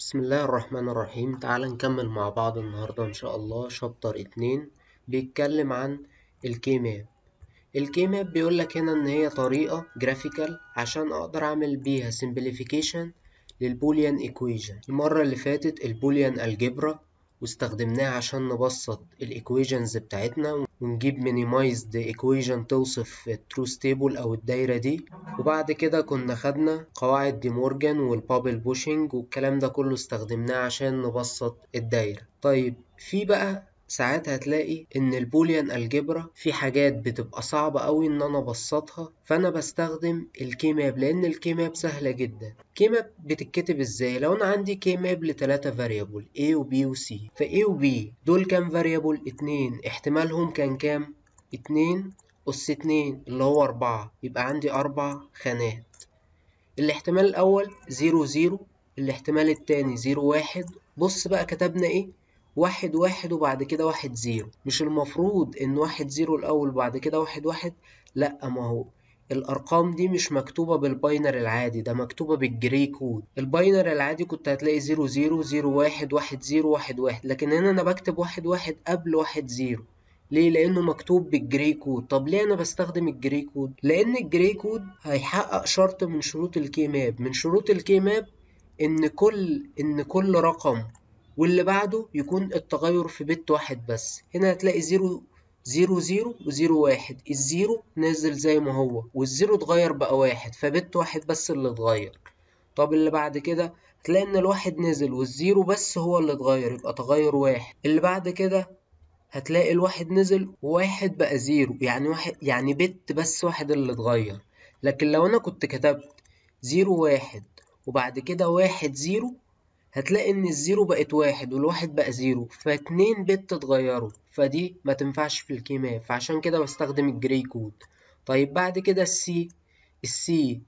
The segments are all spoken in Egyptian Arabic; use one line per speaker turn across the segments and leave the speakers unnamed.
بسم الله الرحمن الرحيم تعال نكمل مع بعض النهاردة إن شاء الله شابتر اتنين بيتكلم عن الكيماب الكيماب بيقولك هنا إن هي طريقة جرافيكال عشان أقدر أعمل بيها simplification للبوليان equation المرة اللي فاتت البوليان الجبرا واستخدمناها عشان نبسط الايكويجنز بتاعتنا ونجيب minimized equation توصف التروث تيبل او الدايرة دي وبعد كده كنا خدنا قواعد دي مورجان والبابل بوشنج والكلام ده كله استخدمناه عشان نبسط الدايرة طيب في بقى ساعات هتلاقي ان البوليان الجبرا في حاجات بتبقى صعبة قوي ان انا ابسطها فانا بستخدم الكيماب لان الكيماب سهلة جدا كيماب بتتكتب ازاي لو انا عندي كيماب لتلاتة فاريبل A و B و C ف A و B دول كام فاريبل اتنين احتمالهم كان كام اتنين أس اتنين اللي هو أربعة يبقى عندي أربع خانات الاحتمال الأول زيرو زيرو الاحتمال التاني زيرو واحد بص بقى كتبنا ايه واحد واحد وبعد كده واحد زيرو مش المفروض ان واحد زيرو الاول وبعد كده واحد واحد لا ما هو الارقام دي مش مكتوبة بالباينر العادي ده مكتوبة بالجري كود الباينر العادي كنت هتلاقي زيرو زيرو زيرو واحد واحد زيرو واحد واحد لكن هنا انا بكتب واحد واحد قبل واحد زيرو ليه؟ لأنه مكتوب بالجري كود، طب ليه أنا بستخدم الجري كود؟ لأن الجري كود هيحقق شرط من شروط الكي ماب، من شروط الكي ماب إن كل إن كل رقم واللي بعده يكون التغير في بت واحد بس هنا هتلاقي زيرو زيرو زيرو وزيرو واحد الزيرو نازل زي ما هو والزيرو اتغير بقى واحد فبت واحد بس اللي اتغير طب اللي بعد كده هتلاقي ان الواحد نزل والزيرو بس هو اللي اتغير يبقى تغير واحد اللي بعد كده هتلاقي الواحد نزل وواحد بقى زيرو يعني واحد يعني بت بس واحد اللي اتغير لكن لو انا كنت كتبت زيرو واحد وبعد كده واحد زيرو هتلاقي ان الزيرو بقت واحد والواحد بقى زيرو فاتنين بت اتغيروا فدي ما تنفعش في الكيماب فعشان كده بستخدم الجري كود طيب بعد كده السي السي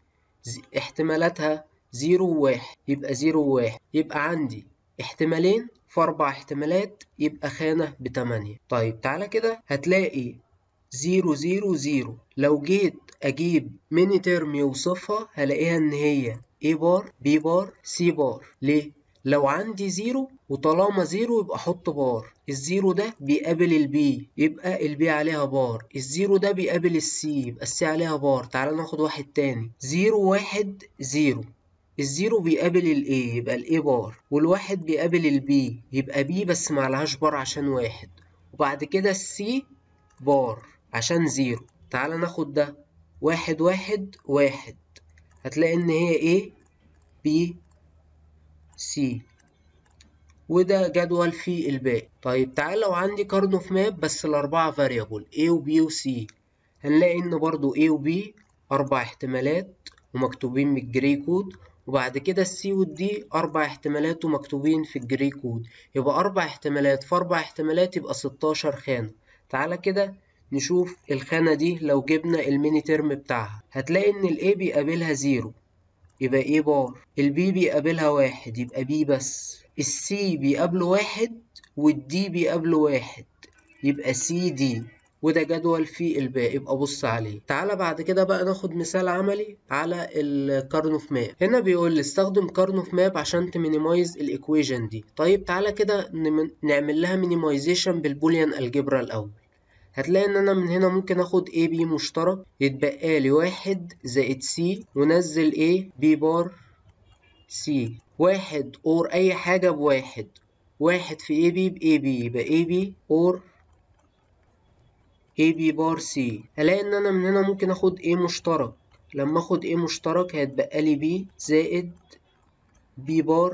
احتمالاتها زيرو وواحد يبقى زيرو وواحد يبقى عندي احتمالين في أربع احتمالات يبقى خانة بتمانية طيب تعالى كده هتلاقي زيرو زيرو زيرو لو جيت أجيب ميني ترم يوصفها هلاقيها إن هي A بار B بار C بار ليه؟ لو عندي زيرو وطالما زيرو يبقى احط بار الزيرو ده بيقابل البي يبقى البي عليها بار الزيرو ده بيقابل السي يبقى السي عليها بار تعال ناخد واحد تاني زيرو واحد زيرو الزيرو بيقابل الاي يبقى الاي بار والواحد بيقابل البي يبقى بي بس معلهاش بار عشان واحد وبعد كده السي بار عشان زيرو تعال ناخد ده واحد واحد واحد هتلاقي ان هي ايه بي سي وده جدول في الباقي طيب تعال لو عندي كارن اوف ماب بس الأربعة فاريبل A و B و C هنلاقي إن برضو A و B أربع احتمالات ومكتوبين بالجري كود وبعد كده السي والدي أربع احتمالات ومكتوبين في الجري كود يبقى أربع احتمالات في أربع احتمالات يبقى ستاشر خانة تعالى كده نشوف الخانة دي لو جبنا الميني ترم بتاعها هتلاقي إن ال A بيقابلها زيرو يبقى ايه بار البي بيقابلها واحد يبقى بي بس السي بيقابله واحد والدي بيقابله واحد يبقى سي دي وده جدول في الباقي يبقى بص عليه تعالى بعد كده بقى ناخد مثال عملي على الكارن اوف ماب هنا بيقول لي استخدم كارن اوف ماب عشان تمينيمايز الايكويشن دي طيب تعالى كده نعمل لها مينيمايزيشن بالبوليان الجبرا الاول هتلاقي ان انا من هنا ممكن اخد A B مشترك يتبقى لي واحد زائد C ونزل A B بار C واحد اور اي حاجة بواحد واحد في A B ب A B يبقى A B اور A B بار C هلاقي ان انا من هنا ممكن اخد A مشترك لما اخد A مشترك هيتبقى لي B زائد B بار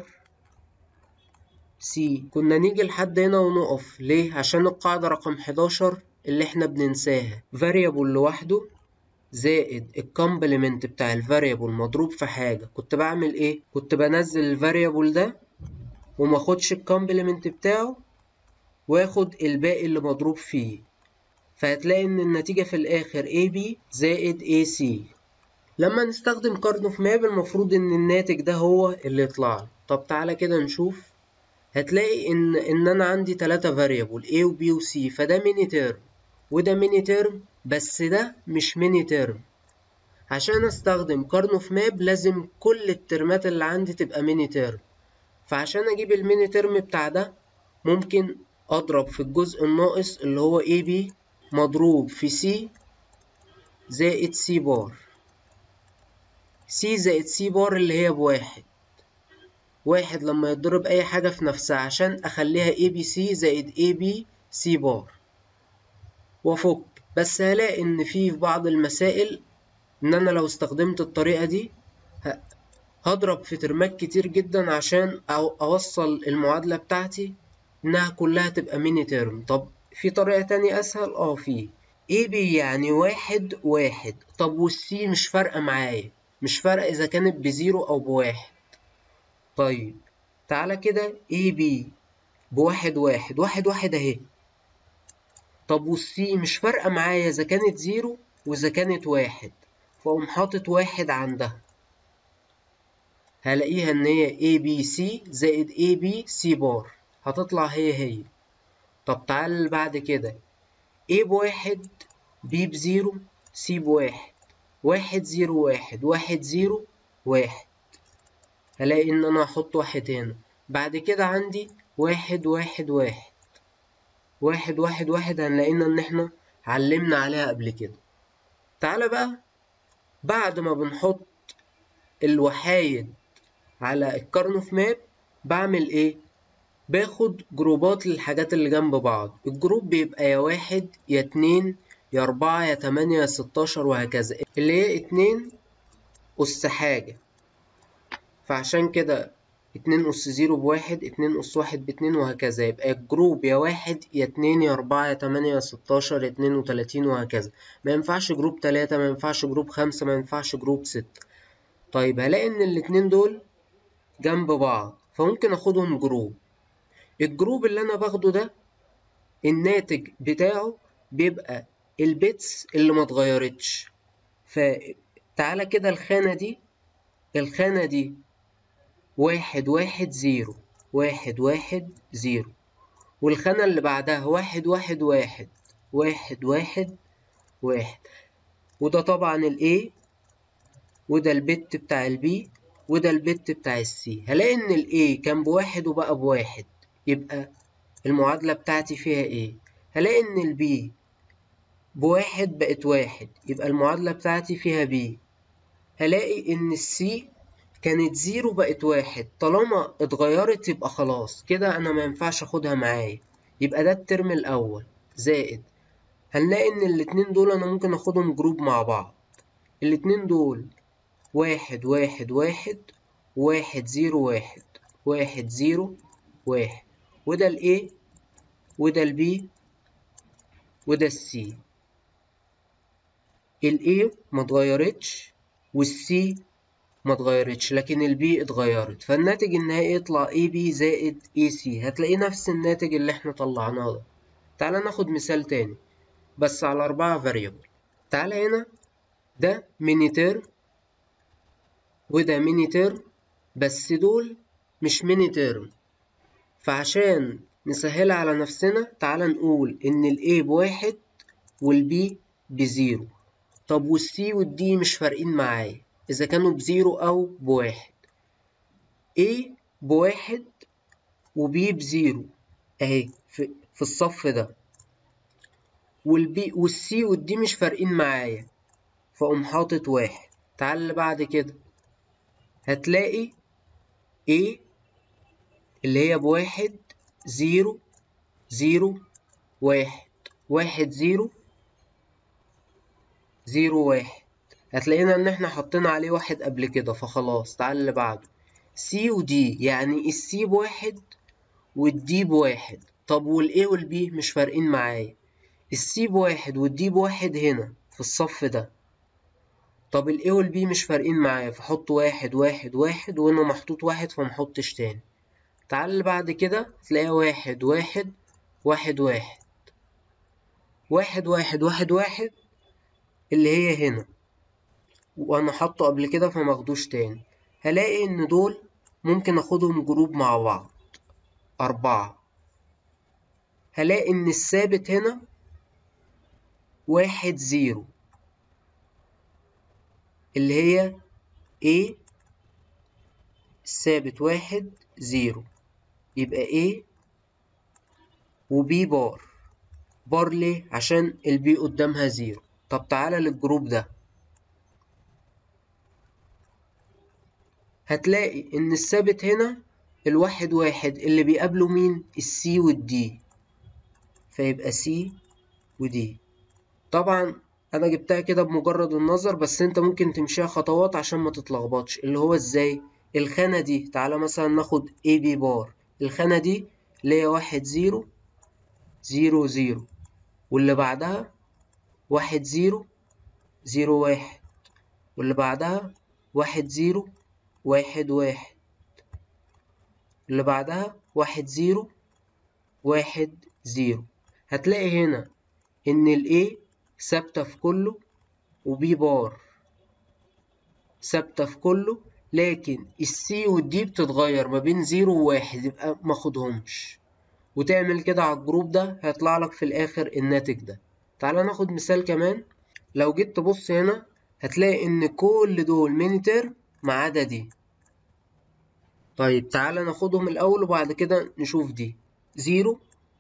C كنا نيجي لحد هنا ونقف ليه عشان القاعدة رقم 11 اللي احنا بننساها variable لوحده زائد الكومبلمنت بتاع الفاريبل مضروب في حاجة كنت بعمل ايه كنت بنزل الفاريبل ده وماخدش الكومبلمنت بتاعه واخد الباقي اللي مضروب فيه فهتلاقي ان النتيجة في الاخر AB زائد AC لما نستخدم كارن اوف ماب المفروض ان الناتج ده هو اللي يطلع لي طب تعالى كده نشوف هتلاقي ان ان انا عندي تلاتة فاريبل A و B و C فده ميني تيرم وده ميني تيرم بس ده مش ميني تيرم عشان استخدم كارن اوف ماب لازم كل الترمات اللي عندي تبقى ميني تيرم فعشان اجيب الميني ترم بتاع ده ممكن اضرب في الجزء الناقص اللي هو اي بي مضروب في سي زائد سي بار سي زائد سي بار اللي هي بواحد واحد لما يتضرب اي حاجة في نفسها عشان اخليها اي بي سي زائد اي بي سي بار وافك بس هلاقي ان في في بعض المسائل ان انا لو استخدمت الطريقة دي هضرب في ترمات كتير جدا عشان اوصل المعادلة بتاعتي انها كلها تبقى ميني ترم طب في طريقة تانية اسهل اه في اي بي يعني واحد واحد طب والسي مش فارقة معايا مش فارقة اذا كانت بزيرو او بواحد طيب تعالى كده اي بي بواحد واحد واحد واحد اهي طب والسي مش فارقة معايا اذا كانت زيرو واذا كانت واحد فاقوم حاطط واحد عندها هلاقيها ان هي اي بي سي زائد اي بي سي بار هتطلع هي هي طب تعال اللي بعد كده A بواحد B بزيرو C بواحد واحد زيرو واحد واحد زيرو واحد هلاقي إن أنا هحط واحد هنا بعد كده عندي واحد واحد واحد واحد واحد واحد هنلاقينا إن إحنا علمنا عليها قبل كده تعالى بقى بعد ما بنحط الوحايد على الكارنوف ماب بعمل إيه؟ باخد جروبات للحاجات اللي جنب بعض الجروب بيبقى يا واحد يا اتنين يا أربعة يا تمانية يا ستاشر وهكذا اللي هي اتنين أس حاجة فعشان كده اتنين أس زيرو بواحد اتنين أس واحد باتنين وهكذا يبقى الجروب يا واحد يا اتنين يا أربعة يا تمانية يا ستاشر يا اتنين وتلاتين وهكذا ما ينفعش جروب تلاتة ما ينفعش جروب خمسة ما ينفعش جروب ستة طيب هلاقي إن الاتنين دول جنب بعض فممكن أخدهم جروب الجروب اللي انا باخده ده الناتج بتاعه بيبقى البيتس اللي ما اتغيرتش فتعالى كده الخانة دي الخانة دي واحد واحد زيرو واحد واحد زيرو والخانة اللي بعدها واحد واحد واحد واحد واحد واحد وده طبعا ال A وده البت بتاع ال B وده البت بتاع ال C هلاقي ان ال A كان بواحد وبقى بواحد يبقى المعادلة بتاعتي فيها ايه؟ هلاقي ان البي بواحد بقت واحد يبقى المعادلة بتاعتي فيها بي هلاقي ان السي كانت زيرو بقت واحد طالما اتغيرت يبقى خلاص كده انا ما ينفعش اخدها معايا يبقى ده الترم الاول زائد هنلاقي ان الاتنين دول انا ممكن اخدهم جروب مع بعض الاتنين دول واحد واحد واحد واحد زيرو واحد واحد زيرو واحد وده ال A وده ال B وده ال C ال A ما اتغيرتش وال C ما اتغيرتش لكن ال B اتغيرت فالناتج النهائي يطلع AB زائد AC هتلاقيه نفس الناتج اللي احنا طلعناه ده تعالى ناخد مثال تاني بس على أربعة variable تعالى هنا ده ميني تيرم وده ميني تيرم بس دول مش ميني تيرم فعشان نسهلها على نفسنا تعال نقول إن ال A بواحد وال B بزيرو طب وال C وال D مش فارقين معايا إذا كانوا بزيرو أو بواحد A بواحد و B بزيرو أهي في, في الصف ده وال B وال C وال D مش فارقين معايا فأقوم حاطط واحد تعال اللي بعد كده هتلاقي A اللي هي بواحد زيرو زيرو واحد واحد زيرو زيرو واحد هتلاقينا ان احنا حطينا عليه واحد قبل كده فخلاص تعال اللي بعده سي ودي يعني السي بواحد والدي بواحد طب والاي والبي مش فارقين معايا السي بواحد والدي بواحد هنا في الصف ده طب الاي والبي مش فارقين معايا فحط واحد واحد واحد وهنا محطوط واحد فمحطش تاني تعال اللي بعد كده تلاقيها واحد واحد واحد واحد واحد واحد واحد واحد اللي هي هنا وانا حاطه قبل كده فماخدوش تاني هلاقي ان دول ممكن اخدهم جروب مع بعض اربعة هلاقي ان الثابت هنا واحد زيرو اللي هي A الثابت واحد زيرو يبقى A و B بار بار ليه؟ عشان البي قدامها زيرو طب تعالى للجروب ده هتلاقي إن الثابت هنا الواحد واحد اللي بيقابله مين؟ السي والدي فيبقى سي ودي طبعا أنا جبتها كده بمجرد النظر بس أنت ممكن تمشيها خطوات عشان ما تتلخبطش اللي هو إزاي؟ الخانة دي تعالى مثلا ناخد اي بي بار الخانة دي اللي هي واحد زيرو زيرو زيرو واللي بعدها واحد زيرو زيرو واحد واللي بعدها واحد زيرو واحد واحد اللي بعدها واحد زيرو واحد زيرو هتلاقي هنا إن ال A ثابتة في كله و B بار ثابتة في كله لكن السي والدي بتتغير ما بين زيرو وواحد يبقى ماخدهمش وتعمل كده على الجروب ده هيطلع لك في الآخر الناتج ده تعالى ناخد مثال كمان لو جيت تبص هنا هتلاقي إن كل دول ميني تيرم ما عدا دي طيب تعالى ناخدهم الأول وبعد كده نشوف دي زيرو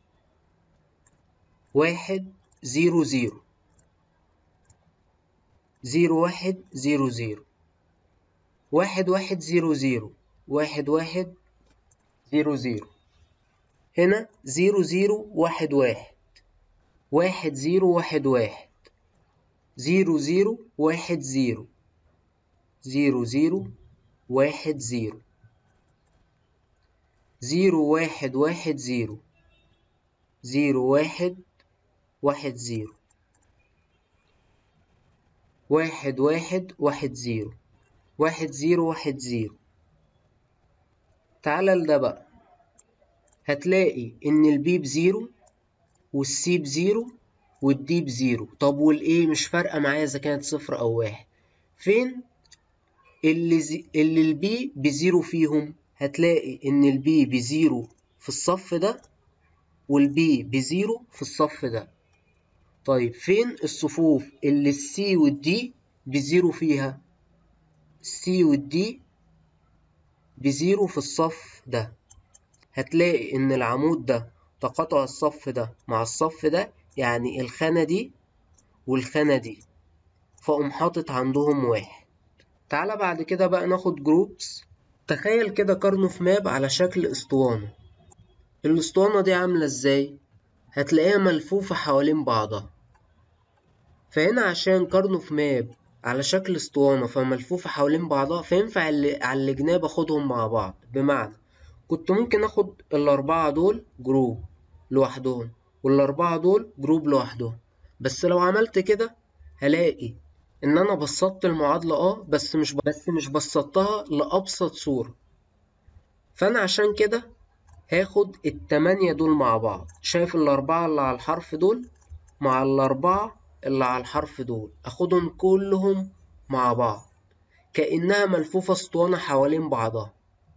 واحد زيرو زيرو زيرو واحد زيرو زيرو واحد واحد زيرو زيرو واحد واحد زيرو زيرو هنا زيرو زيرو واحد واحد واحد زيرو واحد واحد زيرو زيرو واحد زيرو زيرو زيرو واحد زيرو زيرو واحد واحد زيرو زيرو واحد واحد زيرو واحد واحد واحد زيرو واحد زيرو واحد زيرو تعالى لده بقى هتلاقي إن البي بزيرو والسي بزيرو والدي بزيرو طب والإيه مش فارقة معايا إذا كانت صفر أو واحد فين اللي, زي... اللي البي بزيرو فيهم هتلاقي إن البي بزيرو في الصف ده والبي بزيرو في الصف ده طيب فين الصفوف اللي السي والدي بزيرو فيها السي والدي بزيرو في الصف ده هتلاقي إن العمود ده تقاطع الصف ده مع الصف ده يعني الخانة دي والخانة دي فأقوم حاطط عندهم واحد تعالى بعد كده بقى ناخد جروبس تخيل كده كارنوف ماب على شكل اسطوانة الاسطوانة دي عاملة ازاي؟ هتلاقيها ملفوفة حوالين بعضها فهنا عشان كارنوف ماب على شكل اسطوانة فملفوفة حوالين بعضها فينفع اللي على الجناب اخدهم مع بعض بمعنى كنت ممكن اخد الاربعة دول جروب لوحدهم والاربعة دول جروب لوحدهم بس لو عملت كده هلاقي ان انا بسطت المعادلة اه بس مش بس مش بسطتها لابسط صورة فانا عشان كده هاخد التمانية دول مع بعض شايف الاربعة اللي على الحرف دول مع الاربعة اللي على الحرف دول اخدهم كلهم مع بعض كأنها ملفوفة اسطوانة حوالين بعضها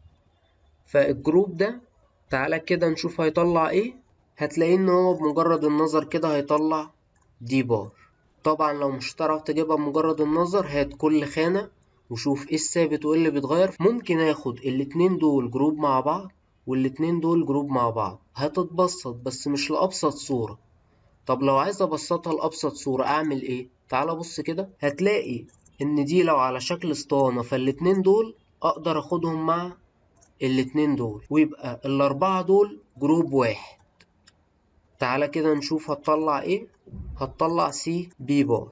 فالجروب ده تعالى كده نشوف هيطلع ايه هتلاقيه ان هو بمجرد النظر كده هيطلع دي بار طبعا لو مش هتعرف تجيبها بمجرد النظر هات كل خانة وشوف ايه الثابت وايه اللي بيتغير ممكن اخد الاتنين دول جروب مع بعض والاتنين دول جروب مع بعض هتتبسط بس مش لأبسط صورة طب لو عايز ابسطها لأبسط صورة اعمل ايه تعال بص كده هتلاقي ان دي لو على شكل اسطوانة فالاتنين دول اقدر اخدهم مع الاتنين دول ويبقى الاربعة دول جروب واحد تعالى كده نشوف هتطلع ايه هتطلع سي بي بار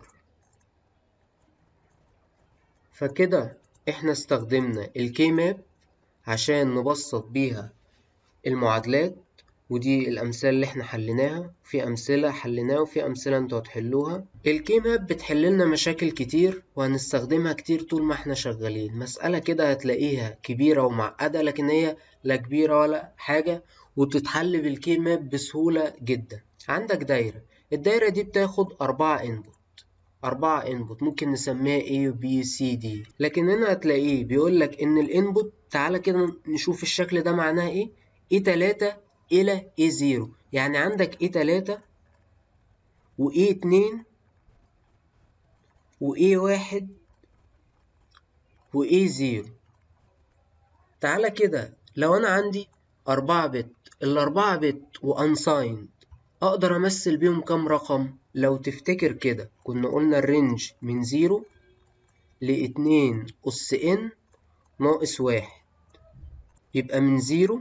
فكده احنا استخدمنا الكي ماب عشان نبسط بيها المعادلات ودي الأمثلة اللي احنا حليناها في أمثلة حليناها وفي أمثلة انتوا هتحلوها الكي ماب بتحل لنا مشاكل كتير وهنستخدمها كتير طول ما احنا شغالين مسألة كده هتلاقيها كبيرة ومعقدة لكن هي لا كبيرة ولا حاجة وتتحل بالكي ماب بسهولة جدا عندك دايرة الدايرة دي بتاخد أربعة انبوت أربعة انبوت ممكن نسميها A و B C D لكن هنا هتلاقيه بيقولك إن الانبوت تعالى كده نشوف الشكل ده معناه إيه A تلاتة إلى A زيرو يعني عندك A تلاتة و A اتنين و A واحد و A زيرو تعالى كده لو أنا عندي أربعة بت الأربعة بت وأنسايند أقدر أمثل بيهم كام رقم؟ لو تفتكر كده كنا قلنا الرينج من زيرو لاتنين أس إن ناقص واحد يبقى من زيرو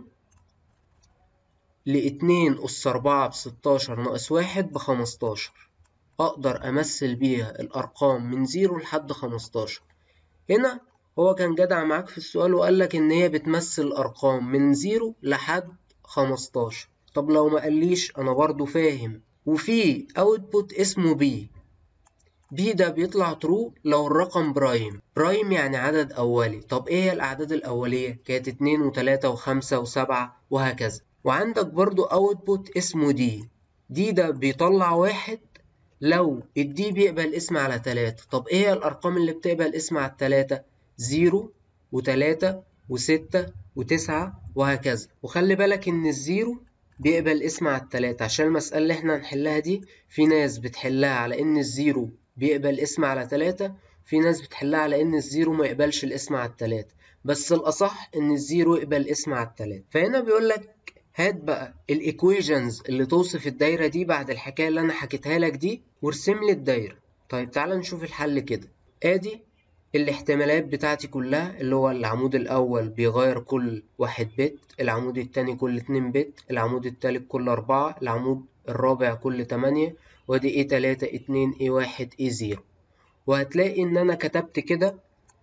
لاتنين أس أربعة بستاشر ناقص واحد بخمستاشر أقدر أمثل بيها الأرقام من زيرو لحد خمستاشر هنا هو كان جدع معاك في السؤال وقالك إن هي بتمثل الأرقام من زيرو لحد خمستاشر طب لو ما قاليش أنا برضو فاهم وفي أوتبوت اسمه بي بي ده بيطلع ترو لو الرقم برايم برايم يعني عدد أولي طب إيه هي الأعداد الأولية؟ كانت اتنين وتلاتة وخمسة وسبعة وهكذا وعندك برضو أوتبوت اسمه دي دي ده بيطلع واحد لو الدي بيقبل اسم على تلاتة طب ايه الأرقام اللي بتقبل اسم على التلاتة؟ زيرو وتلاتة وستة وتسعة وهكذا وخلي بالك إن الزيرو بيقبل اسم على التلاتة عشان المسألة اللي احنا هنحلها دي في ناس بتحلها على إن الزيرو بيقبل اسم على تلاتة في ناس بتحلها على إن الزيرو ما يقبلش الاسم على التلاتة بس الأصح إن الزيرو يقبل اسم على التلاتة فهنا بيقولك هات بقى الايكويشنز اللي توصف الدايرة دي بعد الحكاية اللي أنا حكيتها لك دي وارسم لي الدايرة طيب تعالى نشوف الحل كده آدي الاحتمالات بتاعتي كلها اللي هو العمود الأول بيغير كل واحد بت العمود التاني كل اتنين بت العمود التالت كل أربعة العمود الرابع كل تمانية وادي ايه تلاتة اتنين ايه واحد ايه زيرو وهتلاقي إن أنا كتبت كده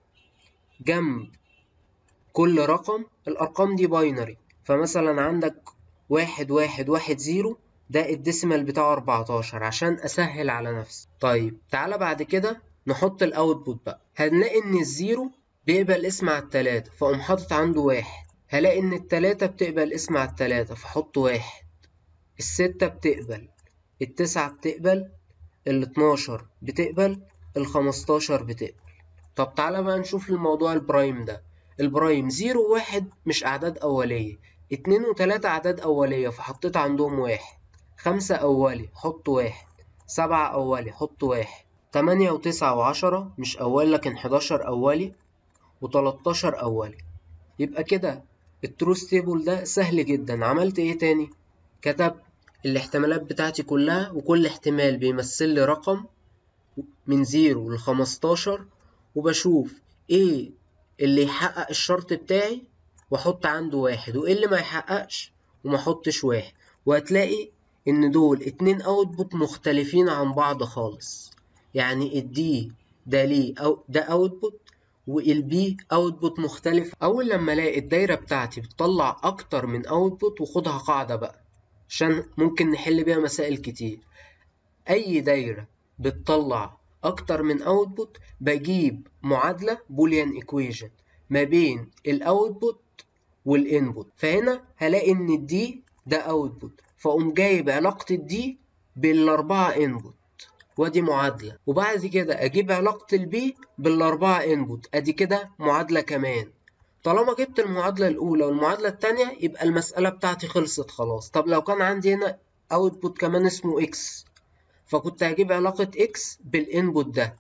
جنب كل رقم الأرقام دي باينري فمثلا عندك واحد واحد واحد زيرو ده الديسيمال بتاعه 14 عشان أسهل على نفسي طيب تعالى بعد كده نحط الأوتبوت بقى هنلاقي إن الزيرو بيقبل اسم على التلاتة فأقوم حاطط عنده واحد هلاقي إن التلاتة بتقبل اسم على التلاتة فأحط واحد الستة بتقبل التسعة بتقبل الاتناشر بتقبل الخمستاشر بتقبل طب تعالى بقى نشوف الموضوع البرايم ده البرايم زيرو وواحد مش أعداد أولية اتنين وتلاتة أعداد أولية فحطيت عندهم واحد خمسة أولي حط واحد سبعة أولي حط واحد تمانية وتسعة وعشرة مش أولي لكن حداشر أولي وتلاتاشر أولي يبقى كده التروث تيبل ده سهل جدا عملت ايه تاني كتبت الاحتمالات بتاعتي كلها وكل احتمال بيمثل لي رقم من زيرو لخمستاشر وبشوف ايه اللي يحقق الشرط بتاعي واحط عنده واحد وايه اللي ما يحققش وما احطش واحد وهتلاقي ان دول اتنين اوتبوت مختلفين عن بعض خالص يعني الدي ده ليه او ده اوتبوت والبي اوتبوت مختلف اول لما الاقي الدايره بتاعتي بتطلع اكتر من اوتبوت وخدها قاعده بقى عشان ممكن نحل بيها مسائل كتير اي دايره بتطلع اكتر من اوتبوت بجيب معادله بوليان ايكويشن ما بين الاوتبوت والانبوت فهنا هلاقي ان الدي ده اوتبوت فاقوم جايب علاقه الدي بالاربعه انبوت وادي معادله وبعد كده اجيب علاقه البي بالاربعه انبوت ادي كده معادله كمان طالما جبت المعادله الاولى والمعادله الثانيه يبقى المساله بتاعتي خلصت خلاص طب لو كان عندي هنا اوتبوت كمان اسمه اكس فكنت هجيب علاقه اكس بالانبوت ده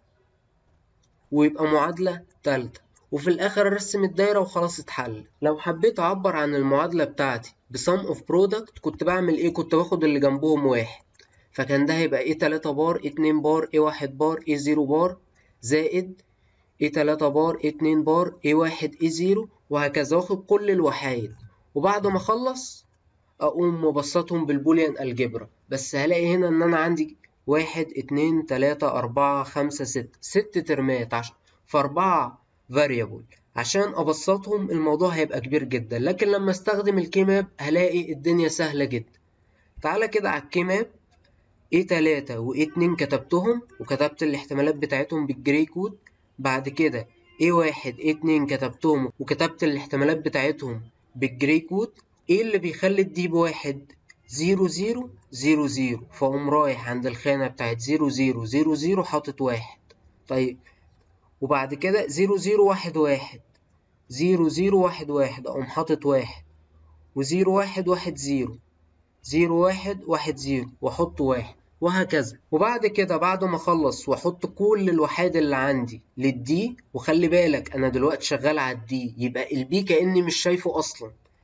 ويبقى معادله ثالثه وفي الاخر ارسم الدايره وخلاص اتحل لو حبيت اعبر عن المعادله بتاعتي بسم اوف برودكت كنت بعمل ايه كنت باخد اللي جنبهم واحد فكان ده هيبقى ايه 3 بار 2 بار ايه 1 بار ايه 0 بار زائد ايه 3 بار ايه 2 بار ايه 1 ايه 0 وهكذا واخد كل الوحايد وبعد ما اخلص اقوم مبسطهم بالبوليان الجبرا بس هلاقي هنا ان انا عندي واحد اتنين تلاتة أربعة خمسة ستة ست ترمات عشان فأربعة variable عشان أبسطهم الموضوع هيبقى كبير جدا لكن لما استخدم الكيماب هلاقي الدنيا سهلة جدا تعالى كده على الكيماب ايه تلاتة وايه اتنين كتبتهم وكتبت الاحتمالات بتاعتهم بالجري كود بعد كده ايه واحد ايه اتنين كتبتهم وكتبت الاحتمالات بتاعتهم بالجري كود ايه اللي بيخلي الدي بواحد زيرو زيرو زيرو زيرو فأقوم رايح عند الخانة بتاعت زيرو زيرو زيرو زيرو حاطط واحد طيب وبعد كده زيرو زيرو واحد واحد زيرو زيرو واحد واحد أقوم حاطط واحد وزيرو واحد واحد زيرو زيرو واحد واحد زيرو وأحط واحد وهكذا وبعد كده بعد ما اخلص واحط كل الوحيد اللي عندي للدي وخلي بالك انا دلوقتي شغال على الدي يبقى البي كاني مش شايفه اصلا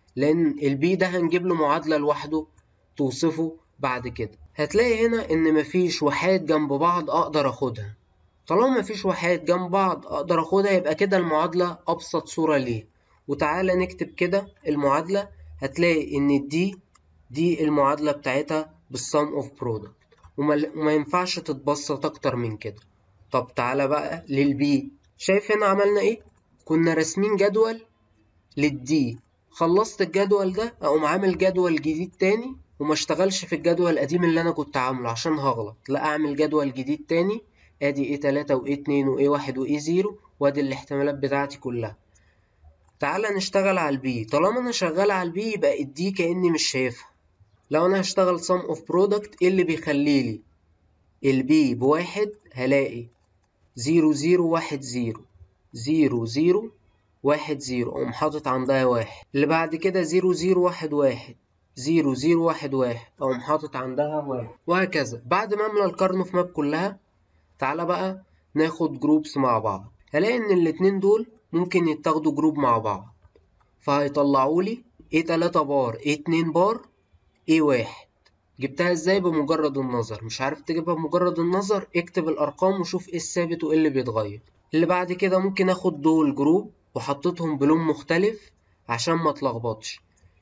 لان البي ده هنجيب له معادلة لوحده توصفه بعد كده هتلاقي هنا ان مفيش وحيد جنب بعض اقدر اخدها طالما مفيش وحيد جنب بعض اقدر اخدها يبقى كده المعادلة ابسط صورة ليه وتعالى نكتب كده المعادلة هتلاقي ان دي دي المعادلة بتاعتها بالسم اوف برودكت وما ينفعش تتبسط اكتر من كده طب تعالى بقى للبي شايف هنا عملنا ايه كنا راسمين جدول للدي خلصت الجدول ده اقوم عامل جدول جديد تاني وما اشتغلش في الجدول القديم اللي انا كنت عامله عشان هغلط لا اعمل جدول جديد تاني ادي ايه 3 وايه 2 وايه 1 وايه 0 وادي الاحتمالات بتاعتي كلها تعالى نشتغل على البي طالما انا شغال على البي يبقى الدي كاني مش شايفها لو انا هشتغل sum of product ايه اللي بيخلي لي البي بواحد هلاقي زيرو زيرو واحد زيرو زيرو زيرو واحد زيرو أقوم حاطط عندها واحد اللي بعد كده زيرو زيرو واحد واحد زيرو زيرو واحد واحد أقوم حاطط عندها واحد وهكذا بعد ما أملى الكارنوف ماب كلها تعالى بقى ناخد جروبس مع بعض هلاقي إن الاتنين دول ممكن يتاخدوا جروب مع بعض فهيطلعوا لي ايه تلاتة بار ايه اتنين بار ايه واحد جبتها ازاي بمجرد النظر مش عارف تجيبها بمجرد النظر اكتب الارقام وشوف ايه الثابت وايه اللي بيتغير اللي بعد كده ممكن اخد دول جروب وحطيتهم بلون مختلف عشان ما اتلخبطش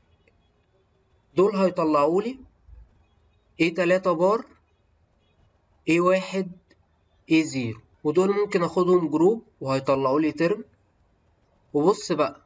دول هيطلعوا لي ايه تلاتة بار ايه واحد ايه زيرو ودول ممكن اخدهم جروب وهيطلعوا لي ترم وبص بقى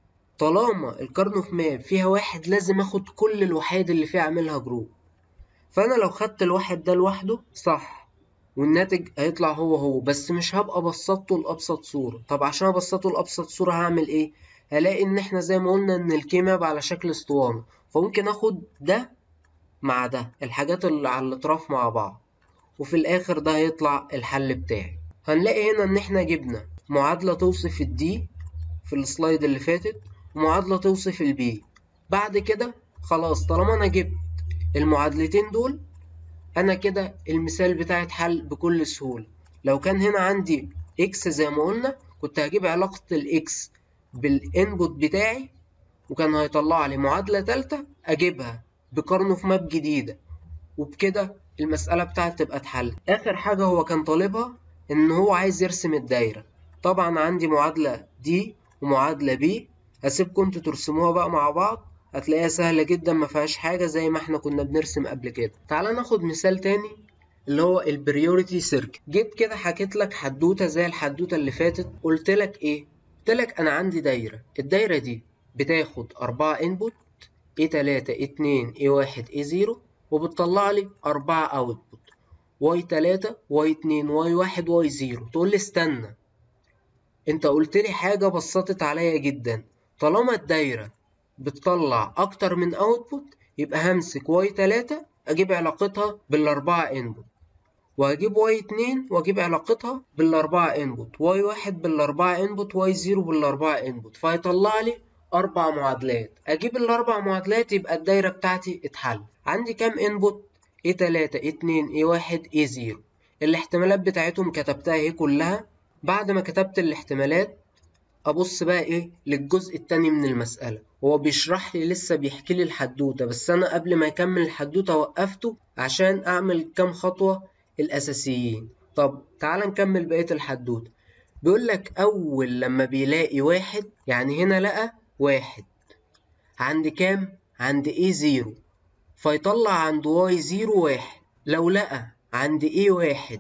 طالما الكارنوف ماب فيها واحد لازم اخد كل الوحيد اللي فيها اعملها جروب فانا لو خدت الواحد ده لوحده صح والناتج هيطلع هو هو بس مش هبقى بسطته لابسط صوره طب عشان ابسطه لابسط صوره هعمل ايه هلاقي ان احنا زي ما قلنا ان الكيماب على شكل اسطوانه فممكن اخد ده مع ده الحاجات اللي على الاطراف مع بعض وفي الاخر ده هيطلع الحل بتاعي هنلاقي هنا ان احنا جبنا معادله توصف الدي في السلايد اللي فاتت ومعادله توصف البي بعد كده خلاص طالما انا جبت المعادلتين دول انا كده المثال بتاعي اتحل بكل سهولة لو كان هنا عندي اكس زي ما قلنا كنت هجيب علاقة الاكس بالانبوت بتاعي وكان هيطلع لي معادلة تالتة اجيبها بكارنوف ماب جديدة وبكده المسألة بتاعتي تبقى اتحلت اخر حاجة هو كان طالبها ان هو عايز يرسم الدايرة طبعا عندي معادلة دي ومعادلة بي هسيبكم انتوا ترسموها بقى مع بعض هتلاقيها سهلة جدا ما فيهاش حاجة زي ما احنا كنا بنرسم قبل كده تعال ناخد مثال تاني اللي هو البريوريتي سيركت جيت كده حكيت لك حدوتة زي الحدوتة اللي فاتت قلت لك ايه قلت لك انا عندي دايرة الدايرة دي بتاخد أربعة انبوت ايه تلاتة ايه اتنين ايه واحد ايه زيرو وبتطلع لي أربعة اوتبوت واي تلاتة واي اتنين واي واحد واي زيرو تقول لي استنى انت قلت لي حاجة بسطت عليا جدا طالما الدايرة بتطلع أكتر من أوتبوت يبقى همسك واي تلاتة أجيب علاقتها بالأربعة إنبوت وهجيب واي اتنين وأجيب علاقتها بالأربعة إنبوت واي واحد بالأربعة إنبوت واي زيرو بالأربعة إنبوت فهيطلع لي أربع معادلات أجيب الأربع معادلات يبقى الدايرة بتاعتي اتحل عندي كام إنبوت؟ إيه تلاتة إيه اتنين إيه واحد إيه زيرو الاحتمالات بتاعتهم كتبتها اهي كلها بعد ما كتبت الاحتمالات ابص بقى ايه للجزء التاني من المسألة هو بيشرح لي لسه بيحكي لي الحدوتة بس انا قبل ما يكمل الحدوتة وقفته عشان اعمل كام خطوة الاساسيين طب تعال نكمل بقية الحدوتة بيقول لك اول لما بيلاقي واحد يعني هنا لقى واحد عند كام عند ايه زيرو فيطلع عند واي زيرو واحد لو لقى عند ايه واحد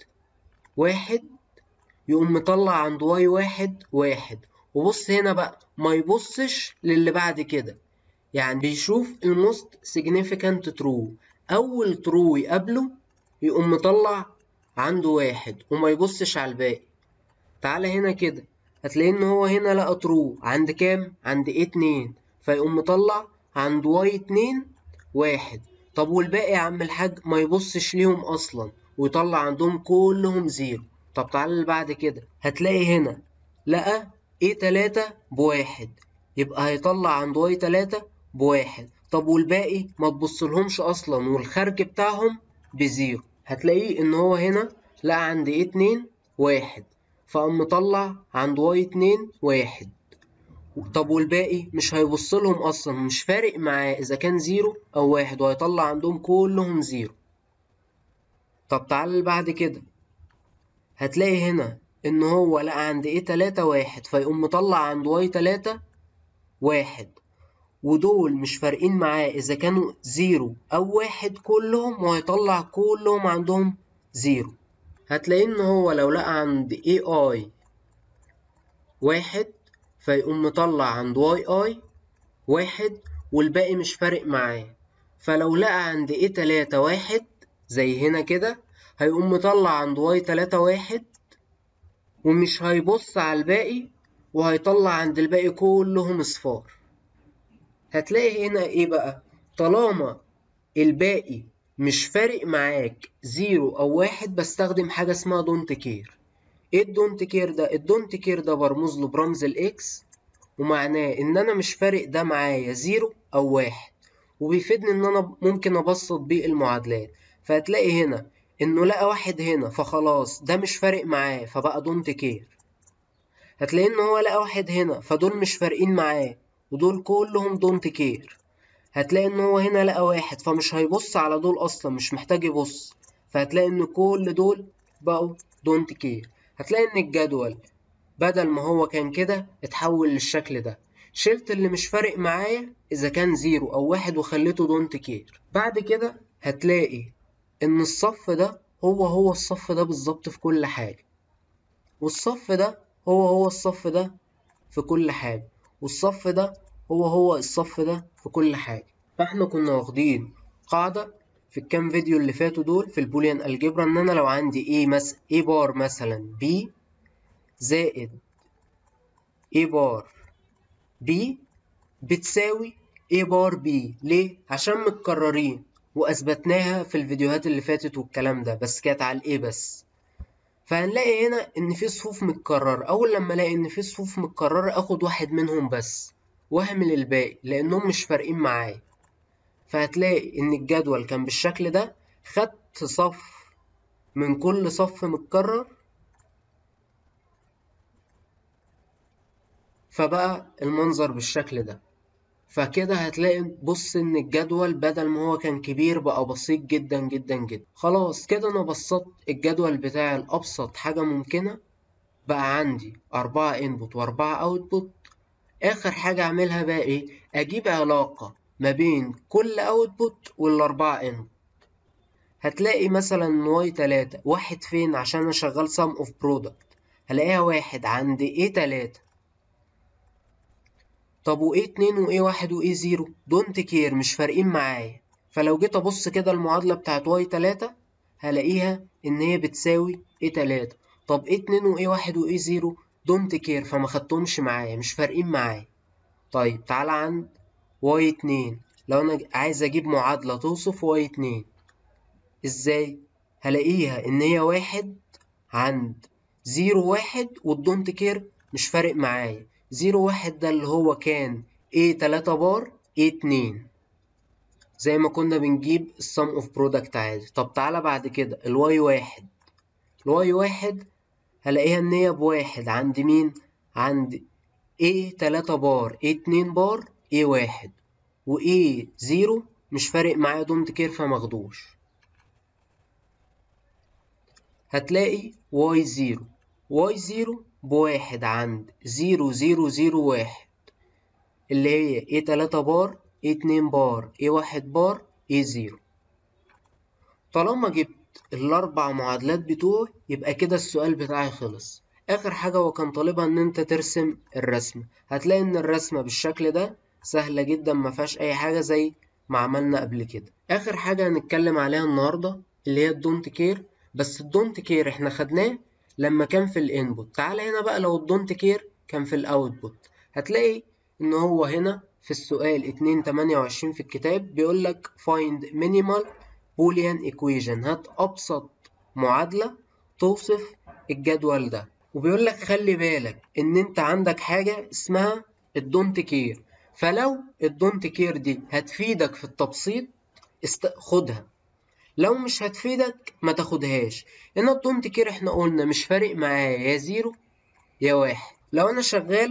واحد يقوم مطلع عند واي واحد واحد وبص هنا بقى ما يبصش للي بعد كده يعني بيشوف الموست significant true أول true يقابله يقوم مطلع عنده واحد وما يبصش على الباقي تعالى هنا كده هتلاقي ان هو هنا لقى true عند كام؟ عند ايه اتنين فيقوم مطلع عند واي اتنين واحد طب والباقي يا عم الحاج ما يبصش ليهم اصلا ويطلع عندهم كلهم زيرو طب تعالى اللي بعد كده هتلاقي هنا لقى ايه تلاتة بواحد يبقى هيطلع عند واي تلاتة بواحد طب والباقي ما تبصلهمش اصلا والخارج بتاعهم بزيرو هتلاقيه ان هو هنا لقى عند ايه اتنين واحد فقام مطلع عند واي اتنين واحد طب والباقي مش هيبص لهم اصلا مش فارق معاه اذا كان زيرو او واحد وهيطلع عندهم كلهم زيرو طب تعال اللي بعد كده هتلاقي هنا ان هو لقى عند ايه تلاتة واحد فيقوم مطلع عند واي تلاتة واحد ودول مش فارقين معاه اذا كانوا زيرو او واحد كلهم وهيطلع كلهم عندهم زيرو هتلاقي ان هو لو لقى عند اي اي واحد فيقوم مطلع عند واي اي واحد والباقي مش فارق معاه فلو لقى عند ايه تلاتة واحد زي هنا كده هيقوم مطلع عند واي تلاتة واحد ومش هيبص على الباقي وهيطلع عند الباقي كلهم اصفار هتلاقي هنا ايه بقى طالما الباقي مش فارق معاك زيرو او واحد بستخدم حاجة اسمها دونت كير ايه الدونت كير ده الدونت كير ده برمز له برمز الاكس ومعناه ان انا مش فارق ده معايا زيرو او واحد وبيفيدني ان انا ممكن ابسط بيه المعادلات فهتلاقي هنا انه لقى واحد هنا فخلاص ده مش فارق معاه فبقى دونت كير هتلاقي ان هو لقى واحد هنا فدول مش فارقين معاه ودول كلهم دونت كير هتلاقي ان هو هنا لقى واحد فمش هيبص على دول اصلا مش محتاج يبص فهتلاقي ان كل دول بقوا دونت كير هتلاقي ان الجدول بدل ما هو كان كده اتحول للشكل ده شلت اللي مش فارق معايا اذا كان زيرو او واحد وخليته دونت كير بعد كده هتلاقي ان الصف ده هو هو الصف ده بالظبط في كل حاجة والصف ده هو هو الصف ده في كل حاجة والصف ده هو هو الصف ده في كل حاجة فاحنا كنا واخدين قاعدة في الكام فيديو اللي فاتوا دول في البوليان الجبرا ان انا لو عندي A مس A بار مثلا B زائد A بار B بتساوي A بار B ليه؟ عشان متكررين واثبتناها في الفيديوهات اللي فاتت والكلام ده بس كانت على الايه بس فهنلاقي هنا ان في صفوف متكررة اول لما الاقي ان في صفوف متكررة اخد واحد منهم بس واهمل الباقي لانهم مش فارقين معايا فهتلاقي ان الجدول كان بالشكل ده خدت صف من كل صف متكرر فبقى المنظر بالشكل ده فكده هتلاقي بص ان الجدول بدل ما هو كان كبير بقى بسيط جدا جدا جدا خلاص كده انا بسطت الجدول بتاعي لابسط حاجة ممكنة بقى عندي أربعة انبوت وأربعة اوتبوت آخر حاجة أعملها بقى إيه أجيب علاقة ما بين كل اوتبوت والأربعة انبوت هتلاقي مثلا واي تلاتة واحد فين عشان أنا شغال sum of product هلاقيها واحد عند ايه تلاتة طب وايه اتنين وايه واحد وايه زيرو دونت كير مش فارقين معايا فلو جيت ابص كده المعادلة بتاعت واي تلاتة هلاقيها ان هي بتساوي ايه تلاتة طب ايه اتنين وايه واحد وايه زيرو دونت كير فما خدتهمش معايا مش فارقين معايا طيب تعالى عند واي اتنين لو انا عايز اجيب معادلة توصف واي اتنين ازاي هلاقيها ان هي واحد عند زيرو واحد والدونت كير مش فارق معايا زيرو واحد ده اللي هو كان A تلاتة بار A اتنين زي ما كنا بنجيب السم اوف برودكت عادي طب تعالى بعد كده الواي واحد الواي واحد هلاقيها ان هي بواحد عند مين عند A تلاتة بار A اتنين بار A واحد و A زيرو مش فارق معايا دونت كير فماخدوش هتلاقي واي زيرو واي زيرو بواحد عند زيرو زيرو زيرو واحد اللي هي ايه تلاتة بار ايه اتنين بار ايه واحد بار ايه زيرو طالما جبت الأربع معادلات بتوعي يبقى كده السؤال بتاعي خلص آخر حاجة هو كان طالبها إن أنت ترسم الرسمة هتلاقي إن الرسمة بالشكل ده سهلة جدا مفيهاش أي حاجة زي ما عملنا قبل كده آخر حاجة هنتكلم عليها النهاردة اللي هي الدونت كير بس الدونت كير احنا خدناه لما كان في الانبوت تعال هنا بقى لو الدونت كير كان في الاوتبوت هتلاقي ان هو هنا في السؤال 228 في الكتاب بيقول لك find minimal boolean equation هات ابسط معادلة توصف الجدول ده وبيقول لك خلي بالك ان انت عندك حاجة اسمها الدونت كير فلو الدونت كير دي هتفيدك في التبسيط است... خدها لو مش هتفيدك ما تاخدهاش هنا الدونت كير احنا قلنا مش فارق معايا يا زيرو يا واحد لو انا شغال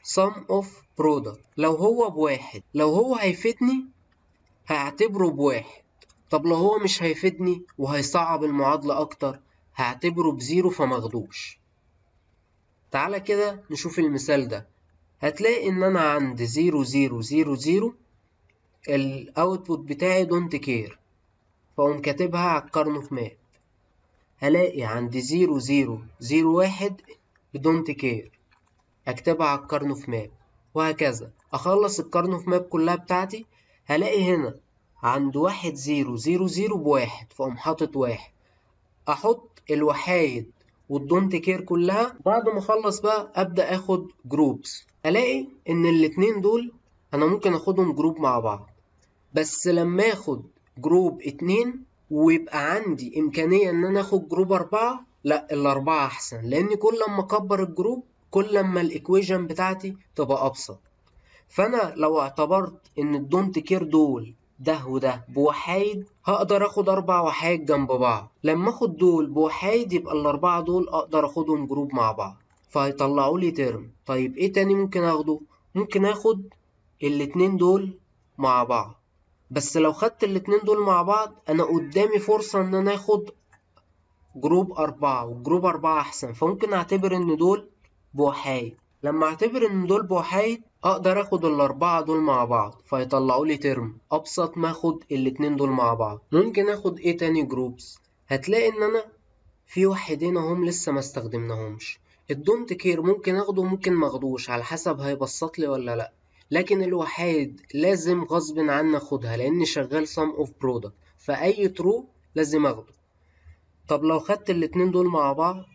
sum of product لو هو بواحد لو هو هيفيدني هعتبره بواحد طب لو هو مش هيفيدني وهيصعب المعادلة أكتر هعتبره بزيرو فماخدوش تعالى كده نشوف المثال ده هتلاقي إن أنا عند زيرو زيرو زيرو زيرو الأوتبوت بتاعي دونت كير فأقوم كاتبها على الكارنوف ماب هلاقي عند زيرو زيرو زيرو واحد بدونت كير أكتبها على الكارنوف ماب وهكذا أخلص الكارنوف ماب كلها بتاعتي هلاقي هنا عند واحد زيرو زيرو زيرو بواحد فأقوم حاطط واحد أحط الوحايد والدونت كير كلها بعد ما أخلص بقى أبدأ آخد جروبس ألاقي إن الاتنين دول أنا ممكن آخدهم جروب مع بعض بس لما آخد جروب اتنين ويبقى عندي إمكانية إن أنا آخد جروب أربعة لأ الأربعة أحسن لأن كل لما أكبر الجروب كل لما الإيكويجن بتاعتي تبقى أبسط فأنا لو اعتبرت إن الدونت كير دول ده وده بوحايد هقدر اخد اربع وحايد جنب بعض لما اخد دول بوحايد يبقى الاربعة دول اقدر اخدهم جروب مع بعض فهيطلعوا لي ترم طيب ايه تاني ممكن اخده ممكن اخد الاتنين دول مع بعض بس لو خدت الاتنين دول مع بعض انا قدامي فرصة ان انا اخد جروب اربعة والجروب اربعة احسن فممكن اعتبر ان دول بوحايد لما اعتبر ان دول بوحايد اقدر اخد الاربعة دول مع بعض فيطلعوا لي ترم ابسط ما اخد الاتنين دول مع بعض ممكن اخد ايه تاني جروبس هتلاقي ان انا في واحدين اهم لسه ما استخدمناهمش الدونت كير ممكن اخده ممكن ماخدوش على حسب هيبسط لي ولا لا لكن الوحايد لازم غصب عني اخدها لاني شغال سم اوف برودكت فاي ترو لازم اخده طب لو خدت الاتنين دول مع بعض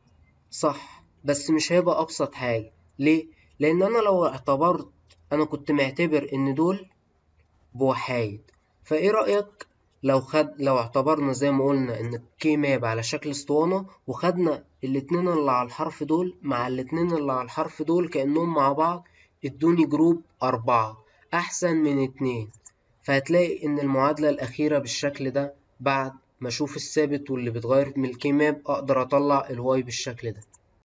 صح بس مش هيبقى ابسط حاجة ليه لان انا لو اعتبرت انا كنت معتبر ان دول بوحايد فايه رأيك لو خد لو اعتبرنا زي ما قلنا ان كي ماب على شكل اسطوانة وخدنا الاتنين اللي على الحرف دول مع الاتنين اللي على الحرف دول كأنهم مع بعض ادوني جروب أربعة أحسن من اتنين فهتلاقي إن المعادلة الأخيرة بالشكل ده بعد ما أشوف الثابت واللي بيتغير من الكي ماب أقدر أطلع الواي بالشكل ده